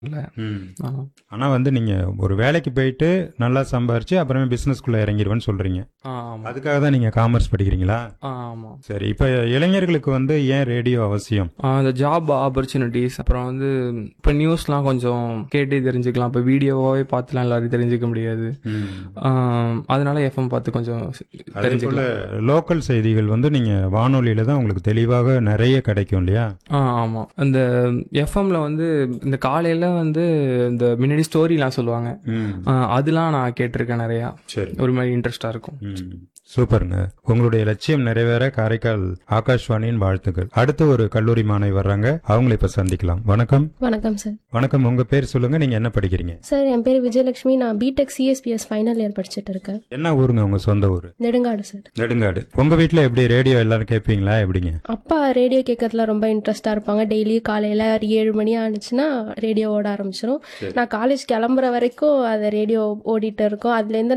இல்ல ம் ஆ ஆனா வந்து நீங்க ஒரு வேலைக்கு போயிட்டு நல்லா சம்பாரிச்சு அப்புறமே பிசினஸ்க்குள்ள இறங்கிடுவேன்னு சொல்றீங்க ஆ ஆமாம் அதுக்காக தான் நீங்க காமர்ஸ் படிக்கிறீங்களா ஆ ஆமாம் சரி இப்ப இளைஞர்களுக்கு வந்து ஏன் ரேடியோ அவசியம் இந்த ஜாப் ஆப்பர்ச்சுனிட்டிஸ் அப்புறம் வந்து இப்போ நியூஸ்லாம் கொஞ்சம் கேட்டு தெரிஞ்சுக்கலாம் இப்போ வீடியோவாகவே பார்த்துலாம் எல்லாரும் தெரிஞ்சுக்க முடியாது ஆ, அதனால எஃப்எம் பார்த்து கொஞ்சம் அதே போல தெரிஞ்சுக்கலாம் லோக்கல் செய்திகள் வந்து நீங்க வானொலியில தான் உங்களுக்கு தெளிவாக நிறைய கிடைக்கும் இல்லையா ஆ ஆமாம் இந்த எஃப்எம்ல வந்து இந்த காலையில் வந்து இந்த முன்னாடி ஸ்டோரிலாம் சொல்லுவாங்க ஆ, அதெல்லாம் நான் கேட்டிருக்கேன் நிறையா சரி ஒரு மாதிரி இன்ட்ரெஸ்டாக இருக்கும் ம். சூப்பருங்க உங்களுடைய லட்சியம் நிறைவேற காரைக்கால் ஆகாஷ்வாணியின் வாழ்த்துக்கள் அடுத்து ஒரு கல்லூரி மாணவி வர்றாங்க அவங்களை இப்ப சந்திக்கலாம் வணக்கம் வணக்கம் சார் வணக்கம் உங்க பேர் சொல்லுங்க நீங்க என்ன படிக்கிறீங்க சார் என் பேர் விஜயலட்சுமி நான் பிடெக் சிஎஸ்பிஎஸ் ஃபைனல் இயர் படிச்சுட்டு இருக்கேன் என்ன ஊருங்க உங்க சொந்த ஊரு நெடுங்காடு சார் நெடுங்காடு உங்க வீட்ல எப்படி ரேடியோ எல்லாரும் கேட்பீங்களா எப்படிங்க அப்பா ரேடியோ கேட்கறதுல ரொம்ப இன்ட்ரெஸ்டாக இருப்பாங்க டெய்லி காலையில் ஏழு மணி ஆனிச்சுன்னா ரேடியோ ஓட ஆரம்பிச்சிடும் நான் காலேஜ் கிளம்புற வரைக்கும் அது ரேடியோ ஓடிட்டு இருக்கும் அதுலேருந்து